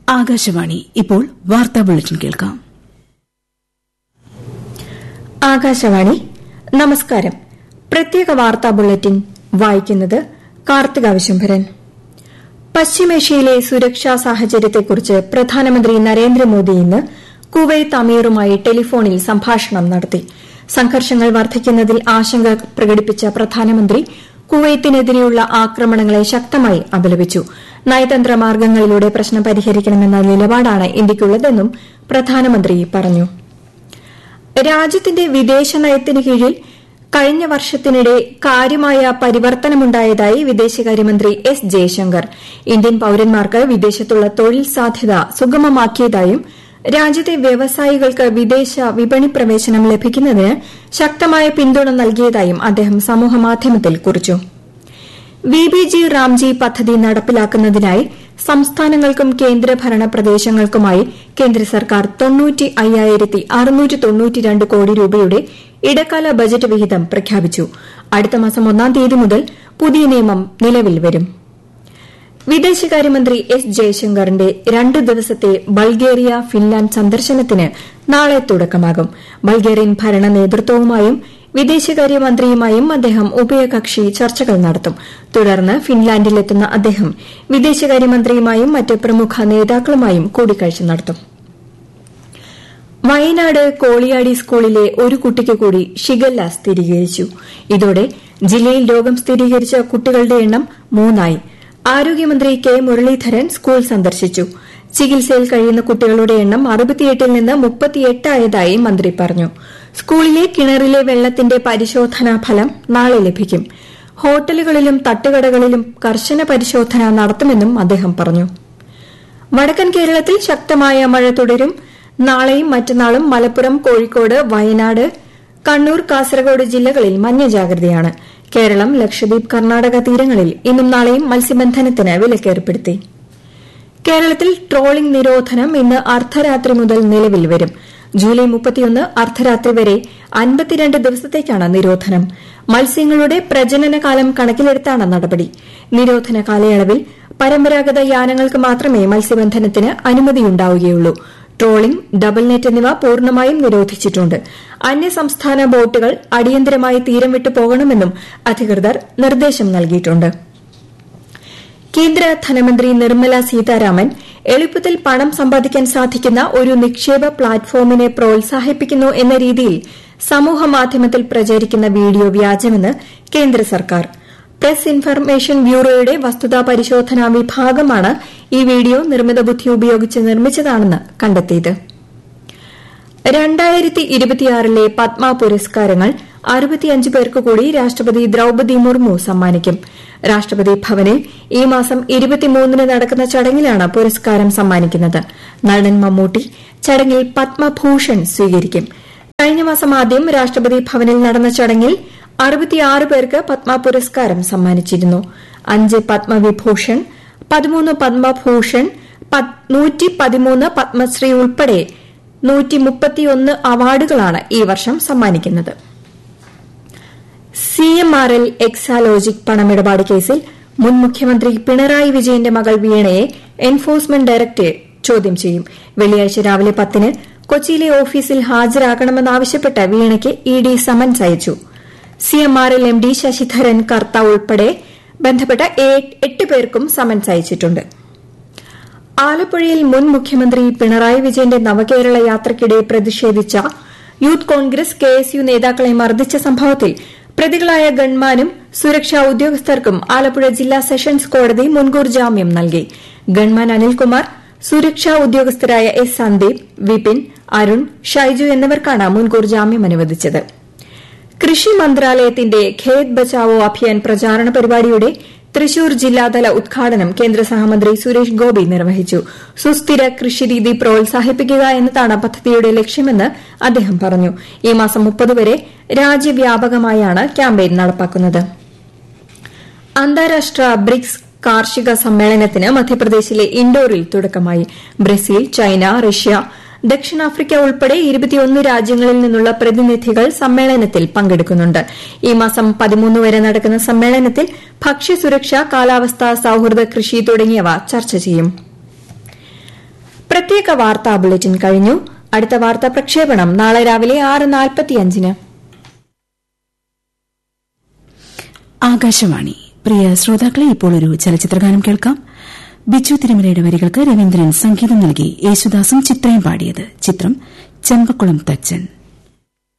ആകാശവാണി ഇപ്പോൾ വാർത്താ ബുള്ളറ്റിൻ കേൾക്കാം ആകാശവാണി നമസ്കാരം പ്രത്യേക വാർത്താ ബുള്ളറ്റിൻ വായിക്കുന്നത് കാർത്തിക വിശംഭരൻ പശ്ചിമേഷ്യയിലെ സുരക്ഷാ സാഹചര്യത്തെക്കുറിച്ച് പ്രധാനമന്ത്രി നരേന്ദ്രമോദി ഇന്ന് കുവൈത്ത് അമീറുമായി ടെലിഫോണിൽ സംഭാഷണം നടത്തി സംഘർഷങ്ങൾ വർദ്ധിക്കുന്നതിൽ ആശങ്ക പ്രകടിപ്പിച്ച പ്രധാനമന്ത്രി കുവൈത്തിനെതിരെയുള്ള ആക്രമണങ്ങളെ ശക്തമായി അപലപിച്ചു നയതന്ത്ര മാർഗ്ഗങ്ങളിലൂടെ പ്രശ്നം പരിഹരിക്കണമെന്ന നിലപാടാണ് ഇന്ത്യയ്ക്കുള്ളതെന്നും പ്രധാനമന്ത്രി പറഞ്ഞു രാജ്യത്തിന്റെ വിദേശ നയത്തിന് കീഴിൽ കഴിഞ്ഞ വർഷത്തിനിടെ കാര്യമായ പരിവർത്തനമുണ്ടായതായി വിദേശകാര്യമന്ത്രി എസ് ജയശങ്കർ ഇന്ത്യൻ പൌരന്മാർക്ക് വിദേശത്തുള്ള തൊഴിൽ സാധ്യത സുഗമമാക്കിയതായും രാജ്യത്തെ വ്യവസായികൾക്ക് വിദേശ വിപണി പ്രവേശനം ലഭിക്കുന്നതിന് ശക്തമായ പിന്തുണ നൽകിയതായും അദ്ദേഹം സമൂഹമാധ്യമത്തിൽ കുറിച്ചു വി ബി ജി റാംജി പദ്ധതി നടപ്പിലാക്കുന്നതിനായി സംസ്ഥാനങ്ങൾക്കും കേന്ദ്രഭരണ പ്രദേശങ്ങൾക്കുമായി കേന്ദ്ര സർക്കാർ തൊണ്ണൂറ്റി അയ്യായിരത്തി അറുന്നൂറ്റി തൊണ്ണൂറ്റിരണ്ട് കോടി രൂപയുടെ ഇടക്കാല ബജറ്റ് വിഹിതം പ്രഖ്യാപിച്ചു അടുത്ത മാസം ഒന്നാം തീയതി മുതൽ പുതിയ നിയമം നിലവിൽ വരും വിദേശകാര്യമന്ത്രി എസ് ജയശങ്കറിന്റെ രണ്ടു ദിവസത്തെ ബൾഗേറിയ ഫിൻലാൻഡ് സന്ദർശനത്തിന് നാളെ തുടക്കമാകും ബൾഗേറിയൻ ഭരണ നേതൃത്വവുമായും വിദേശകാര്യമന്ത്രിയുമായും അദ്ദേഹം ഉഭയകക്ഷി ചർച്ചകൾ നടത്തും തുടർന്ന് ഫിൻലാൻഡിലെത്തുന്ന അദ്ദേഹം വിദേശകാര്യമന്ത്രിയുമായും മറ്റ് പ്രമുഖ നേതാക്കളുമായും കൂടിക്കാഴ്ച നടത്തും വയനാട് കോളിയാടി സ്കൂളിലെ ഒരു കുട്ടിക്ക് കൂടി ഷിഗല്ല സ്ഥിരീകരിച്ചു ഇതോടെ ജില്ലയിൽ രോഗം സ്ഥിരീകരിച്ച കുട്ടികളുടെ എണ്ണം മൂന്നായി ആരോഗ്യമന്ത്രി കെ മുരളീധരൻ സ്കൂൾ സന്ദർശിച്ചു ചികിത്സയിൽ കഴിയുന്ന കുട്ടികളുടെ എണ്ണം അറുപത്തിയെട്ടിൽ നിന്ന് മുപ്പത്തിയെട്ടായതായി മന്ത്രി പറഞ്ഞു സ്കൂളിലെ കിണറിലെ വെള്ളത്തിന്റെ പരിശോധനാ ഫലം നാളെ ലഭിക്കും ഹോട്ടലുകളിലും തട്ടുകടകളിലും കർശന പരിശോധന നടത്തുമെന്നും അദ്ദേഹം പറഞ്ഞു വടക്കൻ കേരളത്തിൽ ശക്തമായ മഴ തുടരും നാളെയും മറ്റന്നാളും മലപ്പുറം കോഴിക്കോട് വയനാട് കണ്ണൂർ കാസർഗോഡ് ജില്ലകളിൽ മഞ്ഞ ജാഗ്രതയാണ് കേരളം ലക്ഷദ്വീപ് കർണാടക തീരങ്ങളിൽ ഇന്നും നാളെയും മത്സ്യബന്ധനത്തിന് വിലക്കേർപ്പെടുത്തി കേരളത്തിൽ ട്രോളിംഗ് നിരോധനം ഇന്ന് അർദ്ധരാത്രി മുതൽ നിലവിൽ വരും ജൂലൈ മുപ്പത്തിയൊന്ന് അർദ്ധരാത്രി വരെ അൻപത്തിരണ്ട് ദിവസത്തേക്കാണ് നിരോധനം മത്സ്യങ്ങളുടെ പ്രജനനകാലം കണക്കിലെടുത്താണ് നടപടി നിരോധന കാലയളവിൽ പരമ്പരാഗത യാനങ്ങൾക്ക് മാത്രമേ മത്സ്യബന്ധനത്തിന് അനുമതിയുണ്ടാവുകയുള്ളൂ ട്രോളിംഗ് ഡബിൾ നെറ്റ് എന്നിവ പൂർണ്ണമായും നിരോധിച്ചിട്ടുണ്ട് അന്യസംസ്ഥാന ബോട്ടുകൾ അടിയന്തരമായി തീരം വിട്ടു പോകണമെന്നും അധികൃതർ നിർദ്ദേശം നൽകിയിട്ടുണ്ട് കേന്ദ്ര ധനമന്ത്രി നിർമ്മല സീതാരാമൻ എളുപ്പത്തിൽ പണം സമ്പാദിക്കാൻ സാധിക്കുന്ന ഒരു നിക്ഷേപ പ്ലാറ്റ്ഫോമിനെ പ്രോത്സാഹിപ്പിക്കുന്നു എന്ന രീതിയിൽ സമൂഹമാധ്യമത്തിൽ പ്രചരിക്കുന്ന വീഡിയോ വ്യാജമെന്ന് കേന്ദ്ര സർക്കാർ പ്രസ് ഇൻഫർമേഷൻ ബ്യൂറോയുടെ വസ്തുതാ പരിശോധനാ വിഭാഗമാണ് ഈ വീഡിയോ നിർമ്മിത ബുദ്ധി ഉപയോഗിച്ച് നിർമ്മിച്ചതാണെന്ന് കണ്ടെത്തിയത് രണ്ടായിരത്തി ഇരുപത്തിയാറിലെ പത്മ പുരസ്കാരങ്ങൾ അറുപത്തിയഞ്ച് പേർക്ക് കൂടി രാഷ്ട്രപതി ദ്രൌപതി മുർമു സമ്മാനിക്കും രാഷ്ട്രപതി ഭവനിൽ ഈ മാസം ഇരുപത്തിമൂന്നിന് നടക്കുന്ന ചടങ്ങിലാണ് പുരസ്കാരം സമ്മാനിക്കുന്നത് നടൻ മമ്മൂട്ടി ചടങ്ങിൽ പത്മഭൂഷൺ സ്വീകരിക്കും കഴിഞ്ഞ മാസം ആദ്യം രാഷ്ട്രപതി ഭവനിൽ നടന്ന ചടങ്ങിൽ അറുപത്തിയാറ് പേർക്ക് പത്മ പുരസ്കാരം സമ്മാനിച്ചിരുന്നു അഞ്ച് പത്മവിഭൂഷൺ പതിമൂന്ന് പത്മഭൂഷൺ നൂറ്റി പതിമൂന്ന് പത്മശ്രീ ഉൾപ്പെടെ നൂറ്റി മുപ്പത്തിയൊന്ന് അവാർഡുകളാണ് ഈ വർഷം സമ്മാനിക്കുന്നത് C M R L Exalogic പണമിടപാട് കേസിൽ മുൻ മുഖ്യമന്ത്രി പിണറായി വിജയന്റെ മകൾ വീണയെ എൻഫോഴ്സ്മെന്റ് ഡയറക്ടറേറ്റ് ചോദ്യം ചെയ്യും വെള്ളിയാഴ്ച രാവിലെ പത്തിന് കൊച്ചിയിലെ ഓഫീസിൽ ഹാജരാകണമെന്നാവശ്യപ്പെട്ട് വീണയ്ക്ക് ഇ ഡി സമൻസ് അയച്ചു C M R L M D Sasidharan Kartha ഉൾപ്പെടെ ബന്ധപ്പെട്ട എട്ട് പേർക്കും സമൻസ് അയച്ചിട്ടുണ്ട് ആലപ്പുഴയിൽ മുൻ മുഖ്യമന്ത്രി പിണറായി വിജയന്റെ നവകേരള യാത്രയ്ക്കിടെ പ്രതിഷേധിച്ച youth Congress K S U നേതാക്കളെ മർദ്ദിച്ച സംഭവത്തിൽ പ്രതികളായ ഗൺമാനും സുരക്ഷാ ഉദ്യോഗസ്ഥർക്കും ആലപ്പുഴ ജില്ലാ സെഷൻസ് കോടതി മുൻകൂർ ജാമ്യം നൽകി ഗൺമാൻ അനിൽകുമാർ സുരക്ഷാ ഉദ്യോഗസ്ഥരായ എസ് സന്ദീപ് വിപിൻ അരുൺ ഷൈജു എന്നിവർക്കാണ് മുൻകൂർ ജാമ്യം അനുവദിച്ചത് കൃഷി മന്ത്രാലയത്തിന്റെ ഖേത് ബച്ചാവോ അഭിയാൻ പ്രചാരണ പരിപാടിയുടെ തൃശൂർ ജില്ലാതല ഉദ്ഘാടനം കേന്ദ്ര സഹമന്ത്രി സുരേഷ് ഗോപി നിർവഹിച്ചു സുസ്ഥിര കൃഷിരീതി പ്രോത്സാഹിപ്പിക്കുക എന്നതാണ് പദ്ധതിയുടെ ലക്ഷ്യമെന്ന് അദ്ദേഹം പറഞ്ഞു ഈ മാസം മുപ്പത് വരെ രാജ്യവ്യാപകമായാണ് ക്യാമ്പയിൻ നടപ്പാക്കുന്നത് അന്താരാഷ്ട്ര ബ്രിക്സ് കാർഷിക സമ്മേളനത്തിന് മധ്യപ്രദേശിലെ ഇൻഡോറിൽ തുടക്കമായി ബ്രസീൽ ചൈന റഷ്യ ദക്ഷിണാഫ്രിക്ക ഉൾപ്പെടെ ഇരുപത്തിയൊന്ന് രാജ്യങ്ങളിൽ നിന്നുള്ള പ്രതിനിധികൾ സമ്മേളനത്തിൽ പങ്കെടുക്കുന്നുണ്ട് ഈ മാസം പതിമൂന്ന് വരെ നടക്കുന്ന സമ്മേളനത്തിൽ ഭക്ഷ്യസുരക്ഷ കാലാവസ്ഥ സൌഹൃദ കൃഷി തുടങ്ങിയവ ചർച്ച ചെയ്യും പ്രത്യേക വാർത്താ ബുള്ളറ്റിൻ കഴിഞ്ഞു അടുത്ത വാർത്താ പ്രക്ഷേപണം നാളെ രാവിലെ ആറ് നാൽപ്പത്തിയഞ്ചിന് ആകാശവാണി പ്രിയ ശ്രോതാക്കളെ ഇപ്പോൾ ഒരു ചലച്ചിത്രഗാനം കേൾക്കാം ബിജു തിരുമലയുടെ വരികൾക്ക് രവീന്ദ്രൻ സംഗീതം നൽകി യേശുദാസും ചിത്രയും പാടിയത് ചിത്രം ചെമ്പക്കുളം തച്ചൻ